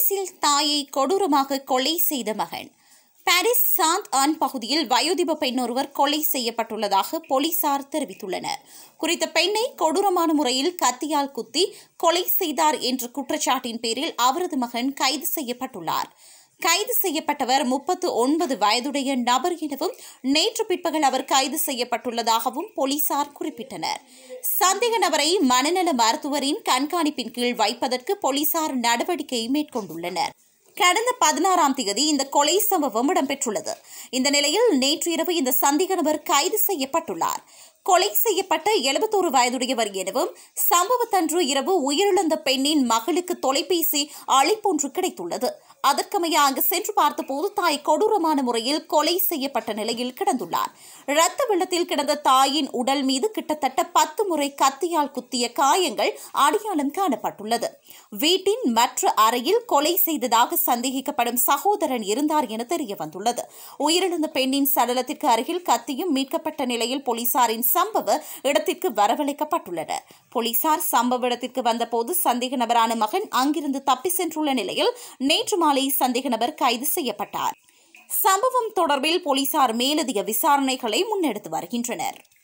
பாரிஸில் தாயை கொடூரமாக கொலை செய்த மகன் பாரிஸ் சாந்த் ஆன் பகுதியில் வயோதிப பெண் ஒருவர் கொலை செய்யப்பட்டுள்ளதாக போலீசார் தெரிவித்துள்ளனர் குறித்த பெண்ணை கொடூரமான முறையில் கத்தியால் குத்தி கொலை செய்தார் என்ற குற்றச்சாட்டின் பேரில் அவரது மகன் கைது செய்யப்பட்டுள்ளார் கைது செய்யப்பட்டவர் முப்பத்து ஒன்பது வயதுடைய நபர் எனவும் நேற்று பிற்பகல் அவர் கைது செய்யப்பட்டுள்ளதாகவும் போலீசார் குறிப்பிட்டனர் சந்தேக நபரை மனநல மருத்துவரின் கண்காணிப்பின் கீழ் வைப்பதற்கு போலீசார் நடவடிக்கை மேற்கொண்டுள்ளனர் கடந்த பதினாறாம் தேதி இந்த கொலை சம்பவம் இடம்பெற்றுள்ளது இந்த நிலையில் நேற்று இரவு இந்த சந்தேக நபர் கைது செய்யப்பட்டுள்ளார் கொலை செய்யப்பட்ட எழுபத்தோரு வயதுடையவர் எனவும் சம்பவத்தன்று இரவு உயிரிழந்த பெண்ணின் மகளுக்கு தொலைபேசி அழைப்பொன்று கிடைத்துள்ளது அதற்கமைய அங்கு சென்று பார்த்தபோது தாய் கொடூரமான முறையில் கொலை செய்யப்பட்ட நிலையில் கிடந்துள்ளார் இரத்த வெள்ளத்தில் கிடந்த தாயின் உடல் மீது கிட்டத்தட்ட பத்து முறை கத்தியால் குத்திய காயங்கள் அடையாளம் காணப்பட்டுள்ளது வீட்டின் மற்ற அறையில் கொலை செய்ததாக சந்தேகிக்கப்படும் சகோதரன் இருந்தார் என தெரிய வந்துள்ளது உயிரிழந்த பெண்ணின் சடலத்திற்கு அருகில் கத்தியும் மீட்கப்பட்ட நிலையில் போலீசாரின் சம்பவ இடத்திற்கு வரவழைக்கப்பட்டுள்ளனர் போலீசார் சம்பவ இடத்திற்கு வந்தபோது சந்தேக நபரான மகன் அங்கிருந்து தப்பி சென்றுள்ள நிலையில் நேற்று மாலை சந்தேக நபர் கைது செய்யப்பட்டார் சம்பவம் தொடர்பில் போலீசார் மேலதிக விசாரணைகளை முன்னெடுத்து வருகின்றனர்